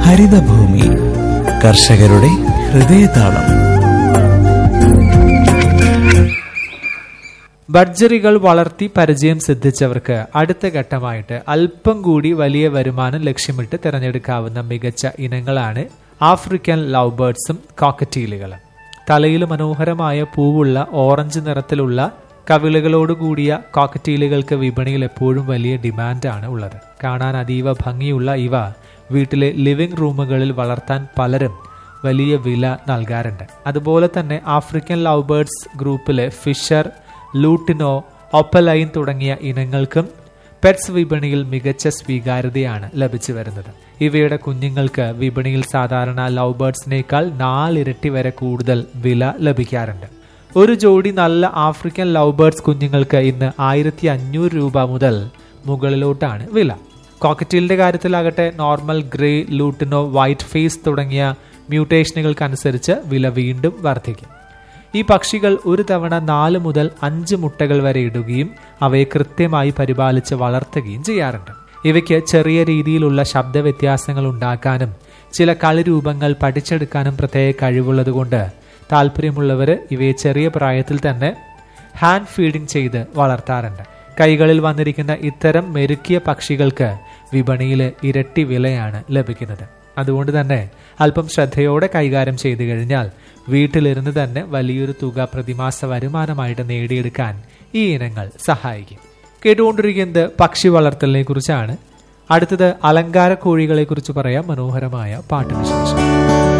ഹരിതഭൂമി കർഷകരുടെ ഹൃദയതാളം ബഡ്ജറികൾ വളർത്തി പരിചയം സിദ്ധിച്ചവർക്ക് അടുത്ത ഘട്ടമായിട്ട് അല്പം കൂടി വലിയ വരുമാനം ലക്ഷ്യമിട്ട് തിരഞ്ഞെടുക്കാവുന്ന മികച്ച ഇനങ്ങളാണ് ആഫ്രിക്കൻ ലവ് ബേർഡ്സും കോക്കറ്റീലുകളും തലയിൽ മനോഹരമായ പൂവുള്ള ഓറഞ്ച് നിറത്തിലുള്ള കവിളുകളോടുകൂടിയ കോക്കറ്റീലുകൾക്ക് വിപണിയിൽ എപ്പോഴും വലിയ ഡിമാൻഡാണ് ഉള്ളത് കാണാൻ അതീവ ഭംഗിയുള്ള ഇവ വീട്ടിലെ ലിവിംഗ് റൂമുകളിൽ വളർത്താൻ പലരും വലിയ വില നൽകാറുണ്ട് അതുപോലെ തന്നെ ആഫ്രിക്കൻ ലവ് ബേർഡ്സ് ഗ്രൂപ്പിലെ ഫിഷർ ലൂട്ടിനോ ഒപ്പലൈൻ തുടങ്ങിയ ഇനങ്ങൾക്കും പെറ്റ്സ് വിപണിയിൽ മികച്ച സ്വീകാര്യതയാണ് ലഭിച്ചു വരുന്നത് ഇവയുടെ കുഞ്ഞുങ്ങൾക്ക് വിപണിയിൽ സാധാരണ ലവ് ബേർഡ്സിനേക്കാൾ നാലിരട്ടി വരെ കൂടുതൽ വില ലഭിക്കാറുണ്ട് ഒരു ജോഡി നല്ല ആഫ്രിക്കൻ ലവ് ബേർഡ്സ് കുഞ്ഞുങ്ങൾക്ക് ഇന്ന് ആയിരത്തി അഞ്ഞൂറ് രൂപ മുതൽ മുകളിലോട്ടാണ് വില കോക്കറ്റീലിന്റെ കാര്യത്തിലാകട്ടെ normal grey lutino white face തുടങ്ങിയ മ്യൂട്ടേഷനുകൾക്കനുസരിച്ച് വില വീണ്ടും വർദ്ധിക്കും ഈ പക്ഷികൾ ഒരു തവണ നാല് മുതൽ അഞ്ച് മുട്ടകൾ വരെ ഇടുകയും അവയെ കൃത്യമായി പരിപാലിച്ച് വളർത്തുകയും ചെയ്യാറുണ്ട് ഇവയ്ക്ക് ചെറിയ രീതിയിലുള്ള ശബ്ദ വ്യത്യാസങ്ങൾ ഉണ്ടാക്കാനും ചില കളിരൂപങ്ങൾ പഠിച്ചെടുക്കാനും പ്രത്യേക കഴിവുള്ളതുകൊണ്ട് താല്പര്യമുള്ളവർ ഇവയെ ചെറിയ പ്രായത്തിൽ തന്നെ ഹാൻഡ് ഫീഡിംഗ് ചെയ്ത് വളർത്താറുണ്ട് കൈകളിൽ വന്നിരിക്കുന്ന ഇത്തരം മെരുക്കിയ പക്ഷികൾക്ക് വിപണിയിൽ ഇരട്ടി വിലയാണ് ലഭിക്കുന്നത് അതുകൊണ്ട് തന്നെ അല്പം ശ്രദ്ധയോടെ കൈകാര്യം ചെയ്തു കഴിഞ്ഞാൽ വീട്ടിലിരുന്ന് തന്നെ വലിയൊരു തുക പ്രതിമാസ വരുമാനമായിട്ട് നേടിയെടുക്കാൻ ഈ ഇനങ്ങൾ സഹായിക്കും കേട്ടുകൊണ്ടിരിക്കുന്നത് പക്ഷി വളർത്തലിനെ കുറിച്ചാണ് അടുത്തത് അലങ്കാര കോഴികളെ കുറിച്ച് പറയാം മനോഹരമായ പാട്ടുവിശേഷം